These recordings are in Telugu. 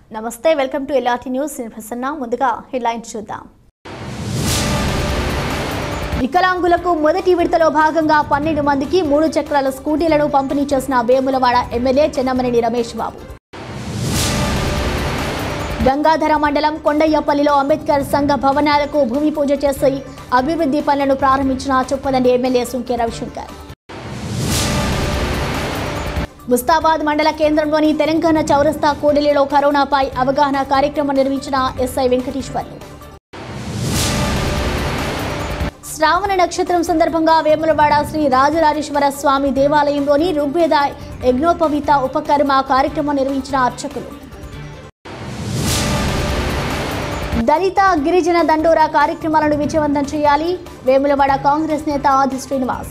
నమస్తే వెల్కమ్ టు ఎల్ఆర్టీ న్యూస్ నేను ప్రసన్న ముందుగా హెడ్లైన్స్ చూద్దాం వికలాంగులకు మొదటి విడతలో భాగంగా పన్నెండు మందికి మూడు చక్రాల స్కూటీలను పంపిణీ చేసిన వేములవాడ ఎమ్మెల్యే చెన్నమనేని రమేష్ బాబు గంగాధర మండలం కొండయ్యపల్లిలో అంబేద్కర్ సంఘ భవనాలకు భూమి పూజ చేసి అభివృద్ధి పనులను ప్రారంభించిన చొప్పదండి ఎమ్మెల్యే సుంకే రవిశంకర్ ముస్తాబాద్ మండల కేంద్రంలోని తెలంగాణ చౌరస్తా కూడలిలో కరోనాపై అవగాహన కార్యక్రమం నిర్వహించిన ఎస్ఐ వెంకటేశ్వర్లు శ్రావణ నక్షత్రం సందర్భంగా వేములవాడ శ్రీ రాజరాజేశ్వర స్వామి దేవాలయంలోని ఋగ్వేద యజ్ఞోపవీత ఉపకర్మ కార్యక్రమం నిర్వహించిన అర్చకులు దళిత గిరిజన దండోరా కార్యక్రమాలను విజయవంతం చేయాలి వేములవాడ కాంగ్రెస్ నేత ఆది శ్రీనివాస్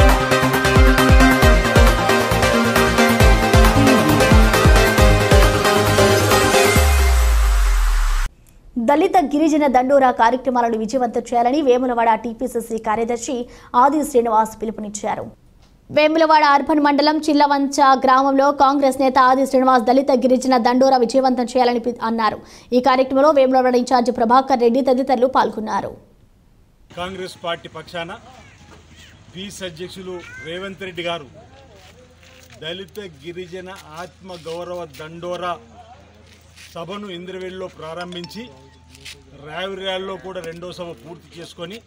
దళిత గిరిజన దండోరా కార్యక్రమాలను విజయవంతం చేయాలని వేములవాడ టీపీసీసీ కార్యదర్శి ఆది శ్రీనివాస్ పిలుపునిచ్చారు వేములవాడ అర్బన్ మండలం చిల్లవంచ గ్రామంలో కాంగ్రెస్ నేత ఆది శ్రీనివాస్ దళిత గిరిజన దండోరా విజయవంతం చేయాలని పి- అన్నారు ఈ కార్యక్రమంలో వేములవాడ ఇన్ఛార్జి ప్రభాకర్ రెడ్డి తదితరులు పాల్గొన్నారు కాంగ్రెస్ పార్టీ పక్షాన పీస్ అధ్యక్షులు రేవంత్ రెడ్డి గారు దళిత గిరిజన ఆత్మ గౌరవ దండోరా సభను ఇంద్రవెల్లిలో ప్రారంభించి రావిర్యాల్లో కూడా రెండో సభ పూర్తి చేసుకొని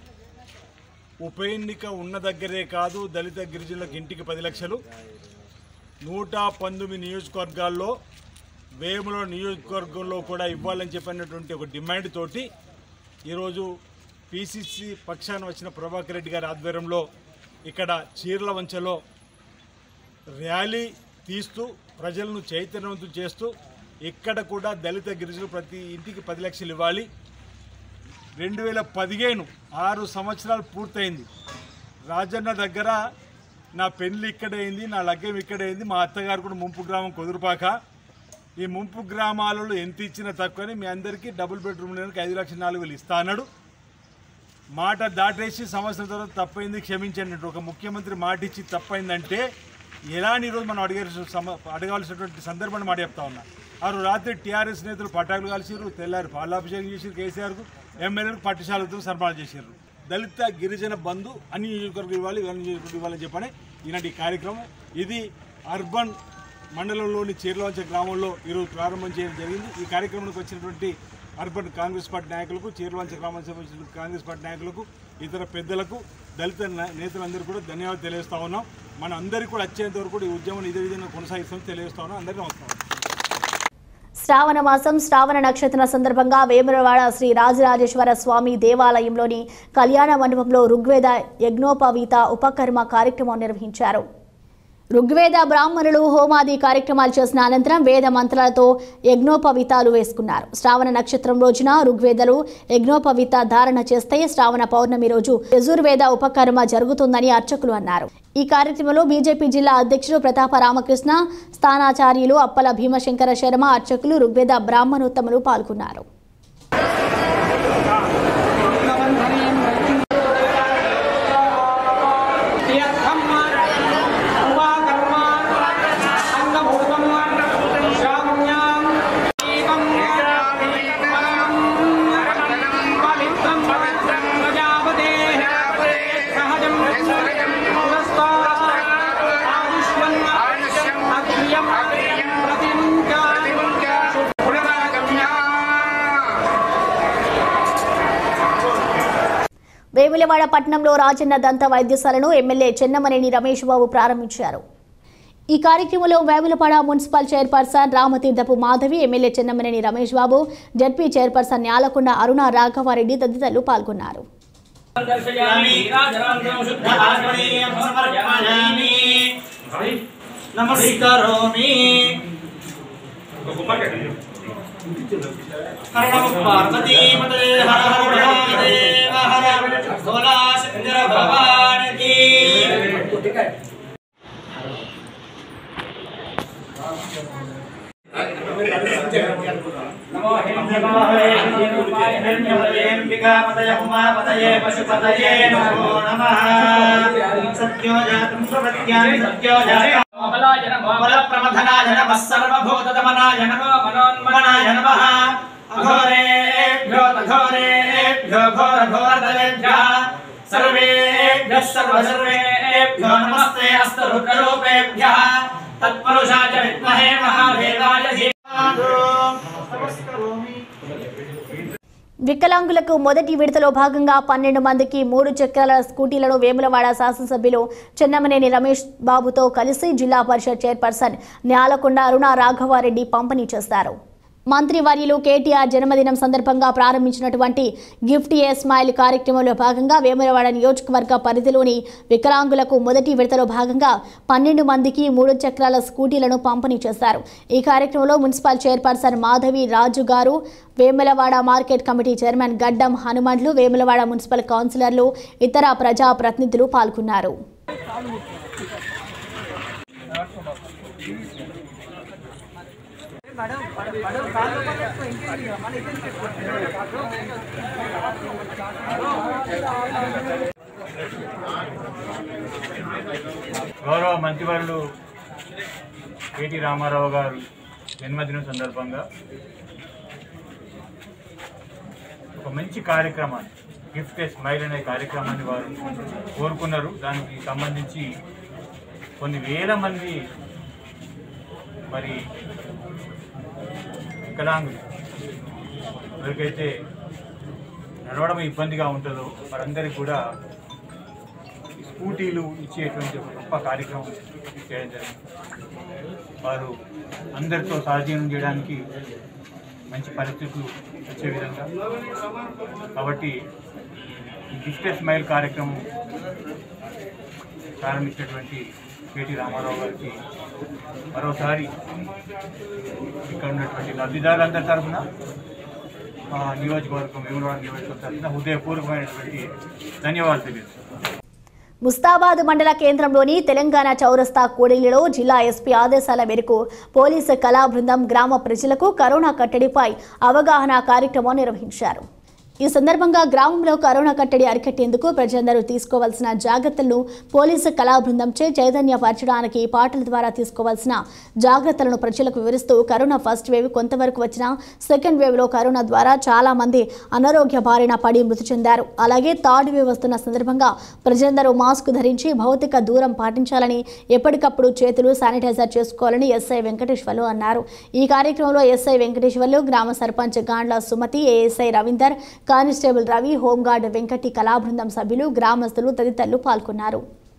ఉప ఎన్నిక ఉన్న దగ్గరే కాదు దళిత గిరిజనులకు ఇంటికి పది లక్షలు నూట పంతొమ్మిది నియోజకవర్గాల్లో వేముల నియోజకవర్గంలో కూడా ఇవ్వాలని చెప్పినటువంటి ఒక డిమాండ్ తోటి ఈరోజు పిసిసి పక్షాన వచ్చిన ప్రభాకర్ రెడ్డి గారి ఆధ్వర్యంలో ఇక్కడ చీర్ల వంచలో ర్యాలీ తీస్తూ ప్రజలను చైతన్యవంతం చేస్తూ ఇక్కడ కూడా దళిత గిరిజనులు ప్రతి ఇంటికి పది లక్షలు ఇవ్వాలి రెండు వేల పదిహేను ఆరు సంవత్సరాలు పూర్తయింది రాజన్న దగ్గర నా పెళ్లి ఇక్కడైంది నా లగ్గం ఇక్కడైంది మా అత్తగారు కూడా ముంపు గ్రామం కుదురుపాక ఈ ముంపు గ్రామాలలో ఎంత ఇచ్చినా తక్కువని మీ అందరికీ డబుల్ బెడ్రూమ్ లేనికి ఐదు లక్షల నాలుగు వేలు ఇస్తా అన్నాడు మాట దాటేసి సంవత్సరం తర్వాత తప్పైంది క్షమించండి అంటూ ఒక ముఖ్యమంత్రి మాట ఇచ్చి తప్పైందంటే ఎలాంటి రోజు మనం అడిగే సమ- అడగాల్సినటువంటి సందర్భాన్ని మాట చెప్తా ఉన్నా ఆ రోజు రాత్రి టీఆర్ఎస్ నేతలు పటాకులు కలిసిరు తెల్లారి పాలాభిషేకం చేసిరు కేసీఆర్కు ఎమ్మెల్యేలకు పట్టుశాలతో సరఫరా చేశారు దళిత గిరిజన బంధు అన్ని నియోజకవర్గం ఇవ్వాలి అన్ని నియోజకవర్గం ఇవ్వాలని చెప్పని ఈనాటి ఈ కార్యక్రమం ఇది అర్బన్ మండలంలోని చీర్లవంచ గ్రామంలో ఈరోజు ప్రారంభం చేయడం జరిగింది ఈ కార్యక్రమానికి వచ్చినటువంటి అర్బన్ కాంగ్రెస్ పార్టీ నాయకులకు చీర్లవంచ గ్రామానికి సంబంధించిన కాంగ్రెస్ పార్టీ నాయకులకు ఇతర పెద్దలకు దళిత న- నేతలందరూ కూడా ధన్యవాదాలు తెలియజేస్తా ఉన్నాం మన అందరికీ కూడా వచ్చేంత వరకు కూడా ఈ ఉద్యమం ఇదే విధంగా కొనసాగిస్తామని తెలియజేస్తా ఉన్నాం అందరికీ నమస్కారం శ్రావణ మాసం శ్రావణ నక్షత్ర సందర్భంగా వేములవాడ శ్రీ రాజరాజేశ్వర స్వామి దేవాలయంలోని కళ్యాణ మండపంలో ఋగ్వేద యజ్ఞోపవీత ఉపకర్మ కార్యక్రమం నిర్వహించారు ఋగ్వేద బ్రాహ్మణులు హోమాది కార్యక్రమాలు చేసిన అనంతరం వేద మంత్రాలతో యజ్ఞోపవీతాలు వేసుకున్నారు శ్రావణ నక్షత్రం రోజున ఋగ్వేదలు యజ్ఞోపవీత ధారణ చేస్తే శ్రావణ పౌర్ణమి రోజు యజుర్వేద ఉపకర్మ జరుగుతుందని అర్చకులు అన్నారు ఈ కార్యక్రమంలో బీజేపీ జిల్లా అధ్యక్షుడు ప్రతాప రామకృష్ణ స్థానాచార్యులు అప్పల భీమశంకర శర్మ అర్చకులు ఋగ్వేద బ్రాహ్మణోత్తములు పాల్గొన్నారు వేములవాడ పట్టణంలో రాజన్న దంత వైద్యశాలను ఎమ్మెల్యే చెన్నమనేని రమేష్ బాబు ప్రారంభించారు ఈ కార్యక్రమంలో Vemulawada municipal chairperson Ramatheerthapu Madhavi MLA Chennamaneni Ramesh Babu ZP chairperson Nyalakonda Aruna Raghavareddy తదితరులు పాల్గొన్నారు దర్శయామి రాజరాజం శుద్ధ ఆత్మనీయం సమర్పయామి నమస్కరోమి హర నమ పార్వతీ పతయే హర హర మహాదేవ హర భోలా శంకర భగవాన్ కీ నమో హిరణ్యమాహవే హిరణ్యరూపాయ హిరణ్యవదేంబికాపతయ ఉమాపతయే పశుపతయే నమో నమః సత్యో జాతం ప్రపద్యామి సత్యో జాతం బలప్రమద मनोधनाय नमः सर्वभूतदमनाय नमो मनोन्मनाय नमः अघोरेभ्यो तघोरेभ्यो घोरघोरतरेभ्यः सर्वेभ्यः सर्वसर्वेभ्यो नमस्ते अस्तरुद्ररूपेभ्यः तत्पुरुषाय विद्महे महादेवाय धीमहि వికలాంగులకు మొదటి విడతలో భాగంగా పన్నెండు మందికి మూడు చక్రాల స్కూటీలను వేములవాడ శాసనసభ్యులు చెన్నమనేని రమేష్ బాబుతో కలిసి జిల్లా పరిషత్ చైర్పర్సన్ న్యాలకొండ అరుణ రాఘవారెడ్డి పంపిణీ చేస్తారు మంత్రి వర్యులు కేటీఆర్ జన్మదినం సందర్భంగా ప్రారంభించినటువంటి గిఫ్ట్ ఏ స్మైల్ కార్యక్రమంలో భాగంగా వేములవాడ నియోజకవర్గ పరిధిలోని వికలాంగులకు మొదటి విడతలో భాగంగా పన్నెండు మందికి మూడు చక్రాల స్కూటీలను పంపిణీ చేశారు ఈ కార్యక్రమంలో మున్సిపల్ చైర్పర్సన్ మాధవి రాజు గారు వేములవాడ మార్కెట్ కమిటీ చైర్మన్ గడ్డం హనుమండ్లు వేములవాడ మున్సిపల్ కౌన్సిలర్లు ఇతర ప్రజా ప్రతినిధులు పాల్గొన్నారు గౌరవ మంత్రివర్యులు కేటీ రామారావు గారు జన్మదినం సందర్భంగా ఒక మంచి కార్యక్రమాన్ని గిఫ్ట్ ఏ స్మైల్ అనే కార్యక్రమాన్ని వారు కోరుకున్నారు దానికి సంబంధించి కొన్ని వేల మంది మరి వికలాంగులు ఎవరికైతే నడవడం ఇబ్బందిగా ఉంటుందో వారందరికీ కూడా స్కూటీలు ఇచ్చేటువంటి ఒక గొప్ప కార్యక్రమం చేయడం జరిగింది వారు అందరితో సహజీవనం చేయడానికి మంచి పరిస్థితులు వచ్చే విధంగా కాబట్టి ఈ గిఫ్ట్ స్మైల్ కార్యక్రమం ప్రారంభించినటువంటి కేటీ రామారావు గారికి మరోసారి ఇక్కడ ఉన్నటువంటి లబ్ధిదారులందరి తరఫున మా నియోజకవర్గం వేములవాడ నియోజకవర్గం తరఫున హృదయపూర్వకమైనటువంటి ధన్యవాదాలు తెలియజేస్తున్నాను ముస్తాబాద్ మండల కేంద్రంలోని తెలంగాణ చౌరస్తా కూడలిలో జిల్లా ఎస్పీ ఆదేశాల మేరకు పోలీసు కళా బృందం గ్రామ ప్రజలకు కరోనా కట్టడిపై అవగాహన కార్యక్రమం నిర్వహించారు ఈ సందర్భంగా గ్రామంలో కరోనా కట్టడి అరికట్టేందుకు ప్రజలందరూ తీసుకోవాల్సిన జాగ్రత్తలను పోలీసు కళా బృందంచే చైతన్యపరచడానికి పాటల ద్వారా తీసుకోవాల్సిన జాగ్రత్తలను ప్రజలకు వివరిస్తూ కరోనా ఫస్ట్ వేవ్ కొంతవరకు వచ్చిన సెకండ్ వేవ్లో కరోనా ద్వారా చాలా మంది అనారోగ్య బారిన పడి మృతి చెందారు అలాగే థర్డ్ వేవ్ వస్తున్న సందర్భంగా ప్రజలందరూ మాస్క్ ధరించి భౌతిక దూరం పాటించాలని ఎప్పటికప్పుడు చేతులు శానిటైజర్ చేసుకోవాలని ఎస్ఐ వెంకటేశ్వర్లు అన్నారు ఈ కార్యక్రమంలో ఎస్ఐ వెంకటేశ్వర్లు గ్రామ sarpanch Gandla Sumathi ASI Ravinder constable Ravi home guard Venkati కళాబృందం సభ్యులు గ్రామస్తులు తదితరులు పాల్గొన్నారు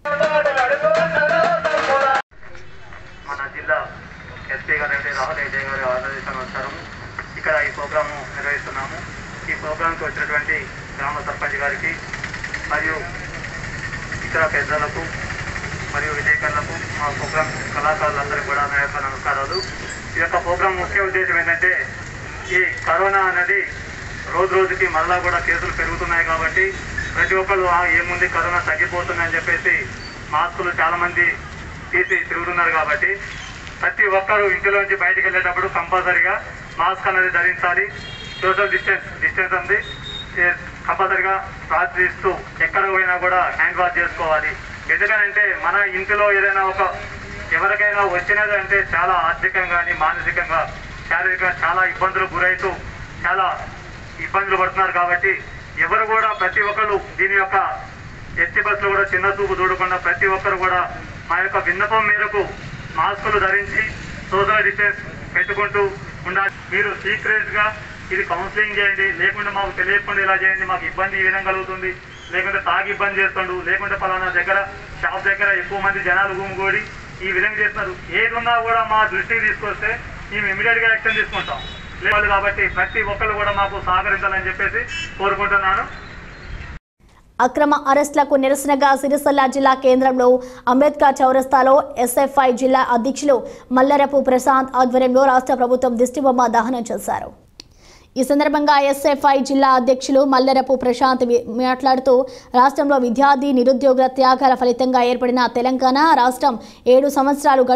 మన జిల్లా ఎస్పీ గారు అంటే రాహుల్ అజయ్ గారి ఆదేశానుసారం ఇక్కడ ఈ ప్రోగ్రాము నిర్వహిస్తున్నాము ఈ ప్రోగ్రాంకి వచ్చినటువంటి గ్రామ సర్పంచ్ గారికి మరియు ఇతర పెద్దలకు మరియు విలేకరులకు మా ప్రోగ్రాం కళాకారులందరికీ కూడా నా యొక్క నమస్కారాలు ఈ యొక్క ప్రోగ్రాం ముఖ్య ఉద్దేశం ఏంటంటే ఈ కరోనా అనేది రోజు రోజుకి మళ్ళా కూడా కేసులు పెరుగుతున్నాయి కాబట్టి ప్రతి ఒక్కళ్ళు "ఆ, ఏముంది కరోనా తగ్గిపోతుందని చెప్పేసి మాస్కులు చాలా మంది తీసి తిరుగుతున్నారు కాబట్టి ప్రతి ఒక్కరూ ఇంటిలోంచి బయటికి వెళ్ళేటప్పుడు కంపల్సరిగా మాస్క్ అనేది ధరించాలి సోషల్ డిస్టెన్స్ డిస్టెన్స్ ఉంది ఏ, కంపల్సరిగా ప్రార్థిస్తూ ఎక్కడ పోయినా కూడా హ్యాండ్ వాష్ చేసుకోవాలి ఎందుకనంటే మన ఇంటిలో ఏదైనా ఒక ఎవరికైనా వచ్చినది అంటే చాలా ఆర్థికంగా కానీ మానసికంగా శారీరకంగా చాలా ఇబ్బందులు గురైతూ చాలా ఇబ్బందులు పడుతున్నారు కాబట్టి ఎవరు కూడా ప్రతి ఒక్కరు దీని యొక్క ఎస్టీ బస్సులో కూడా చిన్న చూపు చూడకుండా ప్రతి ఒక్కరు కూడా మా యొక్క విన్నపం మేరకు మాస్కులు ధరించి సోషల్ డిస్టెన్స్ పెట్టుకుంటూ ఉండాలి మీరు సీక్రెట్ గా ఇది కౌన్సిలింగ్ చేయండి లేకుంటే మాకు తెలియకుండా ఇలా చేయండి మాకు ఇబ్బంది ఈ విధంగా కలుగుతుంది లేకుంటే తాగి ఇబ్బంది చేస్తుండు లేకుంటే పలానా దగ్గర షాప్ దగ్గర ఎక్కువ మంది జనాలు గుమిగూడి ఈ విధంగా చేస్తున్నారు ఏది ఉన్నా కూడా మా దృష్టికి తీసుకొస్తే మేము ఇమీడియట్ గా యాక్షన్ తీసుకుంటాం లేదు కాబట్టి ప్రతి ఒక్కరు కూడా మాకు సహకరించాలని చెప్పేసి కోరుకుంటున్నాను అక్రమ అరెస్టులకు నిరసనగా సిరిసిల్ల జిల్లా కేంద్రంలో అంబేద్కర్ చౌరస్తాలో ఎస్ఎఫ్ఐ జిల్లా అధ్యక్షులు మల్లరపు ప్రశాంత్ ఆధ్వర్యంలో రాష్ట్ర ప్రభుత్వం దిష్టిబొమ్మ దహనం చేశారు ఈ సందర్భంగా ఎస్ఎఫ్ఐ జిల్లా అధ్యక్షులు మల్లెరపు ప్రశాంత్ వి- మాట్లాడుతూ రాష్ట్రంలో విద్యార్థి నిరుద్యోగుల త్యాగాల ఫలితంగా ఏర్పడిన తెలంగాణ రాష్ట్రం ఏడు సంవత్సరాలు గడుస్తున్నా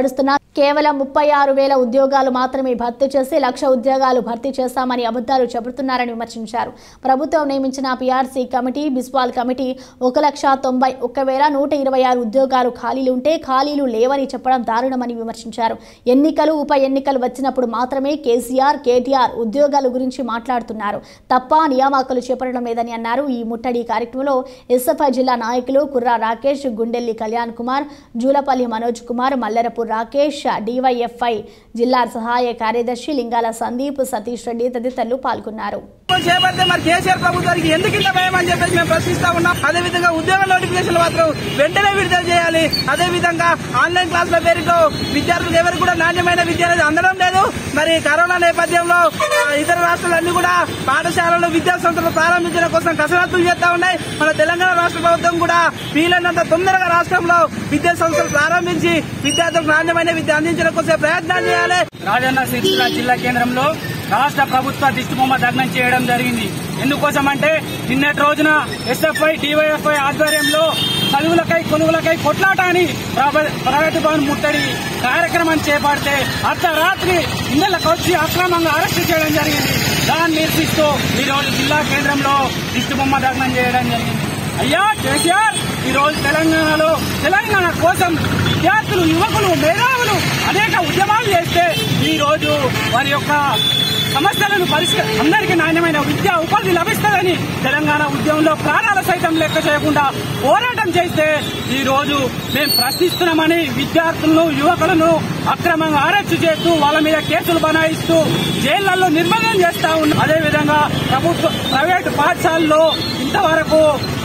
కేవలం ముప్పై ఆరు వేల ఉద్యోగాలు మాత్రమే భర్తీ చేసి లక్ష ఉద్యోగాలు భర్తీ చేస్తామని అబద్ధాలు చెబుతున్నారని విమర్శించారు ప్రభుత్వం నియమించిన పీఆర్సీ కమిటీ బిస్వాల్ కమిటీ ఒక లక్ష తొంభై ఒక్క వేల నూట ఇరవై ఆరు ఉద్యోగాలు ఖాళీలు ఉంటే ఖాళీలు లేవని చెప్పడం దారుణమని విమర్శించారు ఎన్నికలు ఉప ఎన్నికలు వచ్చినప్పుడు మాత్రమే కేసీఆర్ కేటీఆర్ ఉద్యోగాల గురించి మాట్లాడుతున్నారు తప్ప నియామకాలు చేపట్టడం లేదని అన్నారు ఈ ముట్టడి కార్యక్రమంలో ఎస్ఎఫ్ఐ జిల్లా నాయకులు కుర్రా రాకేష్ గుండెల్లి కళ్యాణ్ కుమార్ జూలపల్లి మనోజ్ కుమార్ మల్లెరపు రాకేష్ డివైఎఫ్ఐ జిల్లా సహాయ కార్యదర్శి లింగాల సందీప్ సతీష్ రెడ్డి తదితరులు పాల్గొన్నారు చేపడితే మరి కేసీఆర్ ప్రభుత్వానికి ఎందుకు ఇంత భయం అని చెప్పేసి మేము ప్రశ్నిస్తా ఉన్నాం అదే విధంగా ఉద్యోగ నోటిఫికేషన్ మాత్రం వెంటనే విడుదల చేయాలి అదే విధంగా ఆన్లైన్ క్లాసుల పేరుతో విద్యార్థులకు ఎవరికి కూడా నాణ్యమైన విద్య అనేది అందడం లేదు మరి కరోనా నేపథ్యంలో ఆ, ఇతర రాష్ట్రాలన్నీ కూడా పాఠశాలలు విద్యా సంస్థలు ప్రారంభించడం కోసం కసరత్తులు చేస్తా ఉన్నాయి మన తెలంగాణ రాష్ట్ర ప్రభుత్వం కూడా వీలైనంత తొందరగా రాష్ట్రంలో విద్యా సంస్థలు ప్రారంభించి విద్యార్థులకు నాణ్యమైన విద్య అందించడం కోసం ప్రయత్నాలు చేయాలి రాజన్న సిరిసిల్ల జిల్లా కేంద్రంలో రాష్ట్ర ప్రభుత్వ దిష్టిబొమ్మ దగ్నం చేయడం జరిగింది ఎందుకోసం అంటే నిన్నటి రోజున ఎస్ఎఫ్ఐ డివైఎఫ్ఐ ఆధ్వర్యంలో చదువులకై కొనుగోలకై కొట్లాట అని ప్రైవే- ప్రైవేటు భవన్ ముట్టడి కార్యక్రమం చేపడితే అర్ధరాత్రి ఇళ్లకు వచ్చి అక్రమంగా అరెస్టు చేయడం జరిగింది దాన్ని నిరసిస్తూ ఈ రోజు జిల్లా కేంద్రంలో దిష్టిబొమ్మ దగ్నం చేయడం జరిగింది అయ్యా కేసీఆర్ ఈ రోజు తెలంగాణలో తెలంగాణ కోసం విద్యార్థులు యువకులు మేధావులు అనేక ఉద్యమాలు చేస్తే ఈ రోజు వారి యొక్క సమస్యలను పరిష్క అందరికీ నాణ్యమైన విద్యా ఉపాధి లభిస్తుందని తెలంగాణ ఉద్యమంలో ప్రాణాల సైతం లెక్క చేయకుండా పోరాటం చేస్తే ఈ రోజు మేము ప్రశ్నిస్తున్నామని విద్యార్థులను యువకులను అక్రమంగా అరెస్టు చేస్తూ వాళ్ళ మీద కేసులు బనాయిస్తూ జైళ్లలో నిర్బంధం చేస్తా ఉన్నాం అదేవిధంగా ప్రభుత్వ ప్రైవేటు పాఠశాలలో ఇంతవరకు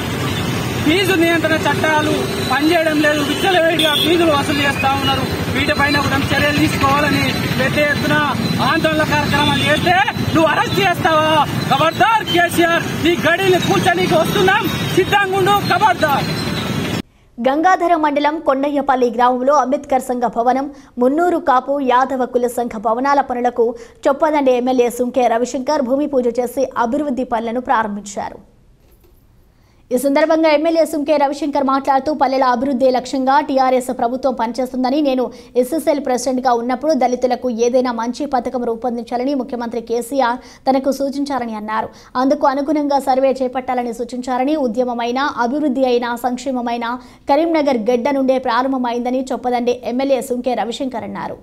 ఫీజు నియంత్రణ చట్టాలు పనిచేయడం లేదు విచ్చలవిడిగా ఫీజులు వసూలు చేస్తా ఉన్నారు వీటిపైన కూడా చర్యలు తీసుకోవాలని పెద్ద ఎత్తున ఆందోళన కార్యక్రమాలు చేస్తే నువ్వు అరెస్ట్ చేస్తావా ఖబర్దార్ కేసీఆర్ నీ గడిని కూర్చొనికి వస్తున్నాం సిద్ధంగా ఉండు ఖబర్దార్ గంగాధర మండలం కొండయ్యపల్లి గ్రామంలో అంబేద్కర్ సంఘ భవనం మున్నూరు కాపు యాదవ కుల సంఘ భవనాల పనులకు చొప్పదండి ఎమ్మెల్యే సుంకే రవిశంకర్ భూమి పూజ చేసి అభివృద్ధి పనులను ప్రారంభించారు ఈ సందర్భంగా ఎమ్మెల్యే సుంకే రవిశంకర్ మాట్లాడుతూ పల్లెల అభివృద్ధి లక్ష్యంగా టీఆర్ఎస్ ప్రభుత్వం పనిచేస్తుందని నేను ఎస్ఎస్ఎల్ ప్రెసిడెంట్గా ఉన్నప్పుడు దళితులకు ఏదైనా మంచి పథకం రూపొందించాలని ముఖ్యమంత్రి కేసీఆర్ తనకు సూచించారని అన్నారు అందుకు అనుగుణంగా సర్వే చేపట్టాలని సూచించారని ఉద్యమమైన అభివృద్ధి అయిన సంక్షేమమైన కరీంనగర్ గడ్డ నుండే ప్రారంభమైందని చొప్పదండి ఎమ్మెల్యే సుంకే రవిశంకర్ అన్నారు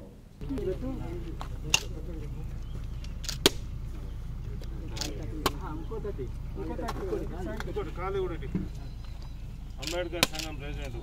అంబేద్కర్ సంఘం ప్రెసిడెంట్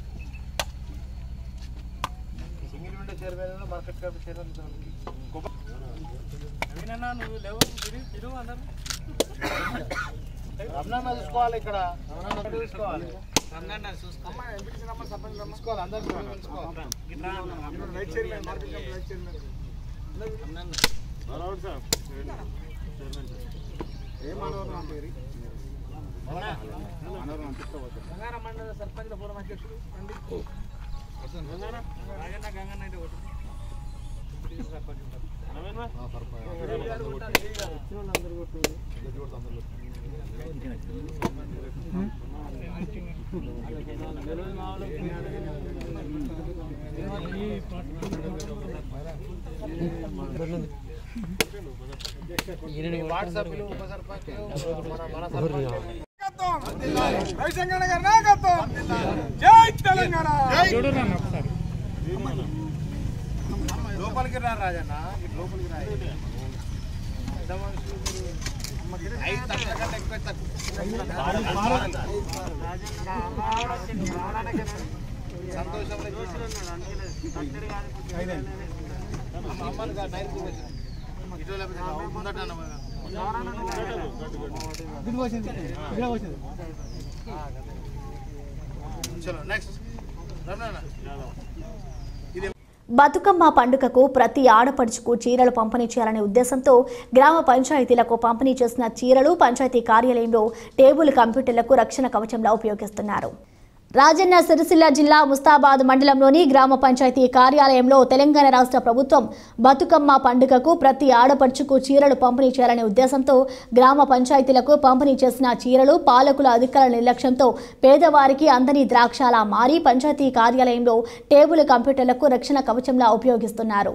రవిశంకర్ గారి నాయకత్వం జై తెలంగాణ లోపలికి రా రాజన్న లోపలికి రా ఐదు తక్కువ కంటే ఎక్కువ తక్కువ సంతోషంలో అమ్మని కాదు నైరుతి పోసిన. ఇటు లేకపోతే ముందట అన్నమాట. చలో నెక్స్ట్ రమణ బతుకమ్మ పండుగకు ప్రతి ఆడపడుచుకు చీరలు పంపిణీ చేయాలనే ఉద్దేశంతో గ్రామ పంచాయతీలకు పంపిణీ చేసిన చీరలు పంచాయతీ కార్యాలయంలో టేబుల్ కంప్యూటర్లకు రక్షణ కవచంలా ఉపయోగిస్తున్నారు రాజన్న సిరిసిల్ల జిల్లా ముస్తాబాద్ మండలంలోని గ్రామ పంచాయతీ కార్యాలయంలో తెలంగాణ రాష్ట్ర ప్రభుత్వం బతుకమ్మ పండుగకు ప్రతి ఆడపడుచుకు చీరలు పంపిణీ చేయాలనే ఉద్దేశంతో గ్రామ పంచాయతీలకు పంపిణీ చేసిన చీరలు పాలకుల అధికారుల నిర్లక్ష్యంతో పేదవారికి అందని ద్రాక్షాల మారి పంచాయతీ కార్యాలయంలో టేబుల్ కంప్యూటర్లకు రక్షణ కవచంలా ఉపయోగిస్తున్నారు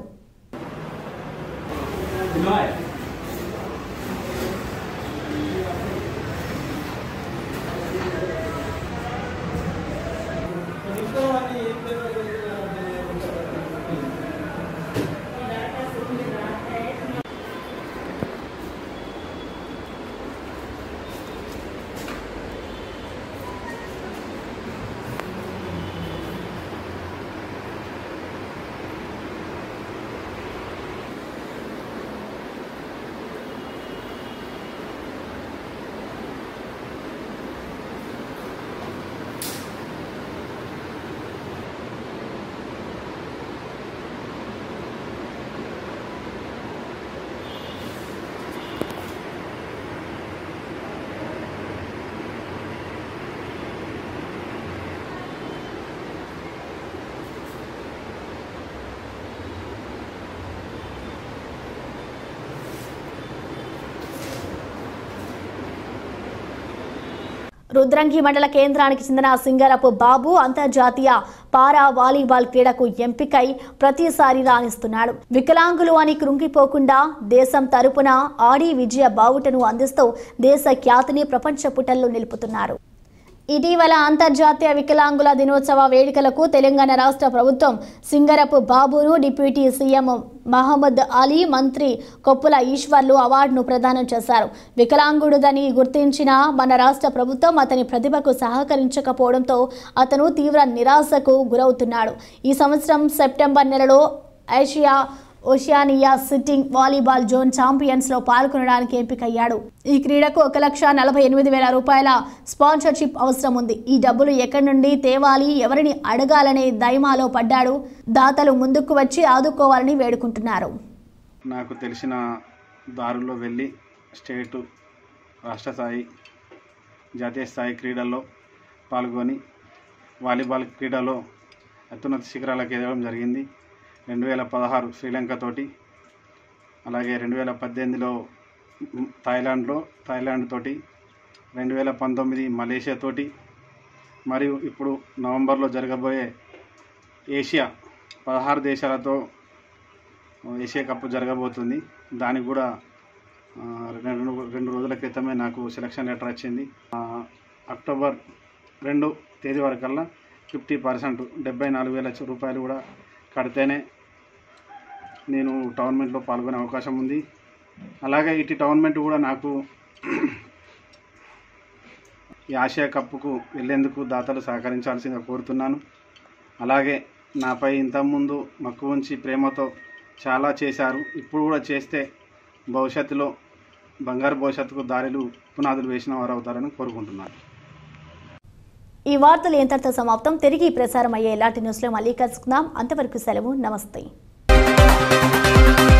రుద్రంగి మండల కేంద్రానికి చెందిన సింగరపు బాబు అంతర్జాతీయ పారా వాలీబాల్ క్రీడకు ఎంపికై ప్రతిసారి రాణిస్తున్నాడు వికలాంగులు అని కృంగిపోకుండా దేశం తరపున ఆడి విజయ బావుటను అందిస్తూ దేశ ఖ్యాతిని ప్రపంచ పుటల్లో నిలుపుతున్నారు ఇటీవల అంతర్జాతీయ వికలాంగుల దినోత్సవ వేడుకలకు తెలంగాణ రాష్ట్ర ప్రభుత్వం సింగరపు బాబును డిప్యూటీ సీఎం మహమ్మద్ అలీ మంత్రి కొప్పుల ఈశ్వర్లు అవార్డును ప్రదానం చేశారు వికలాంగుడుదని గుర్తించిన మన రాష్ట్ర ప్రభుత్వం అతని ప్రతిభకు సహకరించకపోవడంతో అతను తీవ్ర నిరాశకు గురవుతున్నాడు ఈ సంవత్సరం సెప్టెంబర్ నెలలో Asia Oceania sitting volleyball zone champions లో పాల్గొనడానికి ఎంపికయ్యాడు ఈ క్రీడకు ఒక లక్ష నలభై ఎనిమిది వేల రూపాయల స్పాన్సర్షిప్ అవసరం ఉంది ఈ డబ్బులు ఎక్కడి నుండి తేవాలి ఎవరిని అడగాలనే దైమాలో పడ్డాడు దాతలు ముందుకు వచ్చి ఆదుకోవాలని వేడుకుంటున్నారు నాకు తెలిసిన దారుల్లో వెళ్ళి స్టేటు రాష్ట్ర స్థాయి జాతీయ స్థాయి క్రీడల్లో పాల్గొని వాలీబాల్ క్రీడలో అత్యున్నత శిఖరాలకు ఎదగడం జరిగింది రెండు వేల పదహారు శ్రీలంకతోటి అలాగే రెండు వేల పద్దెనిమిదిలో థాయిలాండ్లో థాయిలాండ్ తోటి రెండు వేల పంతొమ్మిది మలేషియా తోటి మరియు ఇప్పుడు నవంబర్లో జరగబోయే ఏషియా పదహారు దేశాలతో ఏషియా కప్ జరగబోతుంది దానికి కూడా ఆ, రెండు రెండు రోజుల క్రితమే నాకు సెలక్షన్ లెటర్ వచ్చింది ఆ, అక్టోబర్ రెండు తేదీ వరకల్లా ఫిఫ్టీ పర్సెంట్ డెబ్బై నాలుగు వేల రూపాయలు కూడా కడితేనే నేను టోర్నమెంట్లో పాల్గొనే అవకాశం ఉంది అలాగే ఇటు టోర్నమెంట్ కూడా నాకు ఈ ఆసియా కప్పుకు వెళ్ళేందుకు దాతలు సహకరించాల్సిందిగా కోరుతున్నాను అలాగే నాపై ఇంతకుముందు మక్కువ ఉంచి ప్రేమతో చాలా చేశారు ఇప్పుడు కూడా చేస్తే భవిష్యత్తులో బంగారు భవిష్యత్తుకు దారిలు పునాదులు వేసిన వారు అవుతారని కోరుకుంటున్నాను ఈ వార్తలు ఎంతటితో సమాప్తం తిరిగి ప్రసారం అయ్యే ఇలాంటి న్యూస్లో మళ్ళీ కలుసుకుందాం అంతవరకు సెలవు నమస్తే